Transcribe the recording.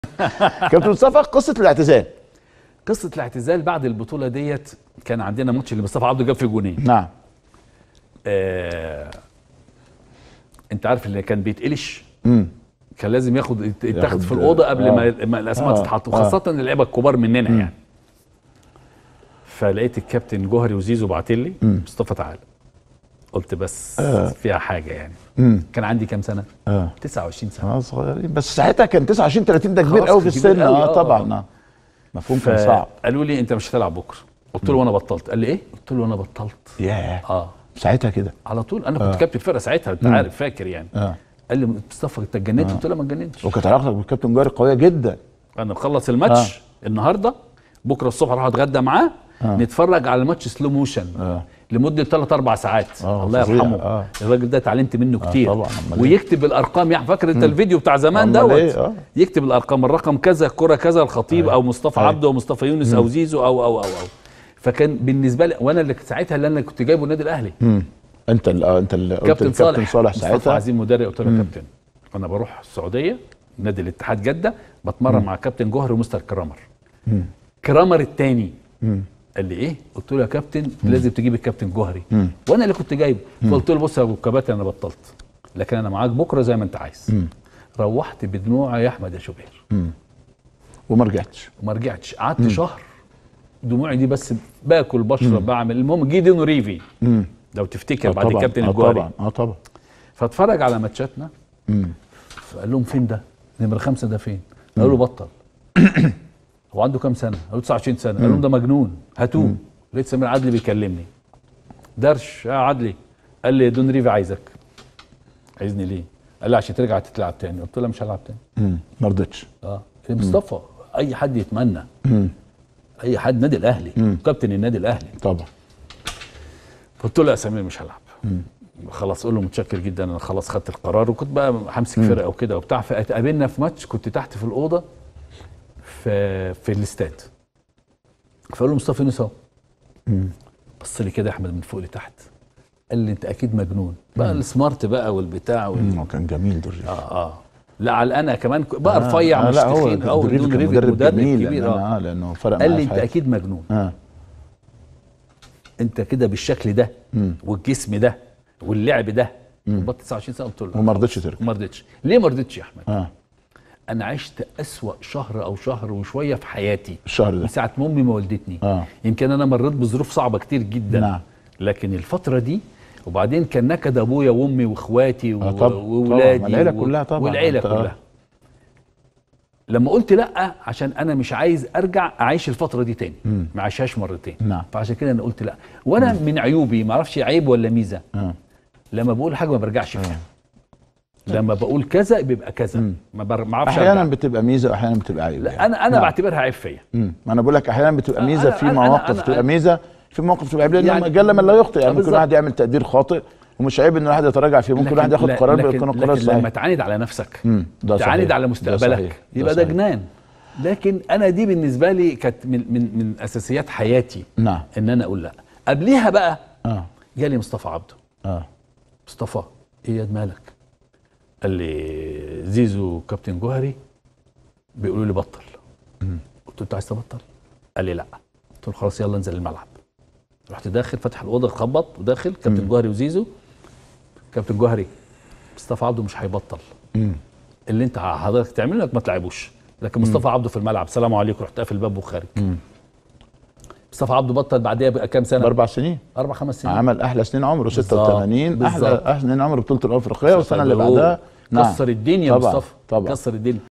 كابتن مصطفى قصه الاعتزال قصه الاعتزال بعد البطوله ديت كان عندنا ماتش اللي مصطفى عبده جاب فيه جونين نعم آه انت عارف اللي كان بيتقلش امم كان لازم ياخد يت- يتاخد ياخد- في الاوضه قبل آه. ما ما الاسماء آه. تتحط آه. وخاصه اللعيبه الكبار مننا يعني فلقيت الكابتن جوهري وزيزو بعت لي مصطفى تعالى قلت بس فيها حاجه يعني امم كان عندي كام سنه اه 29 سنه اه صغيرين بس ساعتها كان 29 30 ده كبير خلاص قوي في كبير السن قوي، اه آه، طبعا آه. اه مفهوم كان صعب قالوا لي انت مش هتلعب بكره قلت له وانا بطلت قال لي ايه قلت له وانا بطلت ياه اه ساعتها كده على طول انا كنت كابتن فرقه ساعتها انت عارف فاكر يعني اه قال لي مصطفى انت اتجننت قلت له ما اتجننتش وكانت علاقتك بالكابتن جاري قويه جدا انا بخلص الماتش النهارده بكره الصبح اروح اتغدى معاه نتفرج على الماتش سلو موشن آه. لمده 3 4 ساعات آه، الله فظيع، يرحمه آه. الراجل ده اتعلمت منه كتير طبعاً، أمال إيه؟ ويكتب الارقام يعني فاكر انت الفيديو بتاع زمان أمال دوت إيه؟ آه. يكتب الارقام الرقم كذا الكره كذا الخطيب او مصطفى أي. عبده او مصطفى يونس او زيزو او او او او فكان بالنسبه لي وانا اللي ساعتها اللي انا كنت جايبه النادي الاهلي امم انت اللي اه انت اللي قلت كابتن الكابتن صالح صالح مصطفى ساعتها عزيز مدرب قلت له يا كابتن انا بروح السعوديه نادي الاتحاد جده بتمرن مع كابتن جوهر ومستر كرامر كرامر الثاني قال لي ايه؟ قلت له يا كابتن لازم تجيب الكابتن جوهري وانا اللي كنت جايبه فقلت له بص يا ابو كباتن انا بطلت لكن انا معاك بكره زي ما انت عايز روحت بدموع يا احمد يا شوبير وما رجعتش وما رجعتش قعدت شهر دموعي دي بس باكل بشرب بعمل المهم جه دينو ريفي امم لو تفتكر آه بعد طبعاً، الكابتن آه الجوهري طبعا اه طبعا فاتفرج على ماتشاتنا فقال لهم فين ده؟ نمرة خمسة ده فين؟ قالوا له بطل هو عنده كام سنة؟ قالوا 29 سنة قال لهم ده مجنون هاتوه لقيت سمير عدلي بيكلمني درش يا عدلي قال لي دون ريفي عايزك عايزني ليه؟ قال لي عشان ترجع تلعب تاني قلت له لا مش هلعب تاني امم ما رضيتش اه يا مصطفى اي حد يتمنى اي حد نادي الاهلي كابتن النادي الاهلي طبعا قلت له يا سمير مش هلعب خلاص قول له متشكر جدا انا خلاص خدت القرار وكنت بقى همسك فرقه وكده وبتاع فاتقابلنا في ماتش كنت تحت في الاوضه في في الاستاد فقال له مصطفى يونس اهو بص لي كده يا احمد من فوق لتحت قال لي انت اكيد مجنون بقى السمارت بقى والبتاع وال... مم، كان جميل دورجي اه اه لا على انا كمان ك- بقى رفيع آه مش لا هو تخين قوي دريفي دون كان ريفي مدرب, مدرب جميل كبير لأن اه اه لانه فرق قال معاه لي في انت حياتي. اكيد مجنون اه انت كده بالشكل ده والجسم ده واللعب ده وبط 29 سنه قلت له وما رضيتش ترجع ما رضيتش ليه ما رضيتش يا احمد اه انا عشت اسوا شهر او شهر وشويه في حياتي الشهر من ده ساعه ما امي ما ولدتني آه. يمكن انا مريت بظروف صعبه كتير جدا نعم. لكن الفتره دي وبعدين كان نكد ابويا وامي واخواتي و- آه طبعا، واولادي طبعا. العيلة و- كلها طبعا. والعيله أنت- آه. كلها لما قلت لا عشان انا مش عايز ارجع اعيش الفتره دي تاني ما عيشهاش مرتين نعم. فعشان كده انا قلت لا وانا من عيوبي ما اعرفش عيب ولا ميزه اه لما بقول حاجه ما برجعش فيها لما بقول كذا بيبقى كذا ما بر- ما اعرفش احيانا أرجع. بتبقى ميزه واحيانا بتبقى عيب لا يعني. انا انا نعم. بعتبرها عيب فيا مم. ما انا بقول لك احيانا بتبقى أنا- ميزه أنا- في أنا- مواقف أنا- بتبقى أنا- ميزه في مواقف بتبقى عيب لان يعني- يعني جل من لا يخطئ يعني ممكن بالظبط. الواحد يعمل تقدير خاطئ ومش عيب ان الواحد يتراجع فيه ممكن لكن- الواحد ياخد لا- قرار لكن, بيكون القرار لكن لما صحيح تعاند على نفسك مم. ده تعاند صحيح. على ده صحيح. مستقبلك ده يبقى ده صحيح. جنان لكن انا دي بالنسبه لي كانت من من من اساسيات حياتي نعم ان انا اقول لا قبليها بقى اه جالي مصطفى عبده اه مصطفى ايه يا مالك قال لي زيزو كابتن جوهري بيقولوا لي بطل قلت له انت عايز تبطل قال لي لا قلت له خلاص يلا انزل الملعب رحت داخل فتح الاوضه خبط وداخل كابتن جوهري وزيزو كابتن جوهري مصطفى عبده مش هيبطل مم. اللي انت حضرتك تعمله انك ما تلعبوش لكن مصطفى عبده في الملعب سلام عليكم رحت قافل الباب وخارج مصطفى عبده بطل بعديها بقى كام سنه باربع سنين اربع خمس سنين عمل احلى سنين عمره 86 احلى بالظبط. احلى سنين عمره بطوله الافريقيه والسنه اللي مبروك. بعدها نعم. كسر الدنيا طبعا مصطفى طبعا كسر الدنيا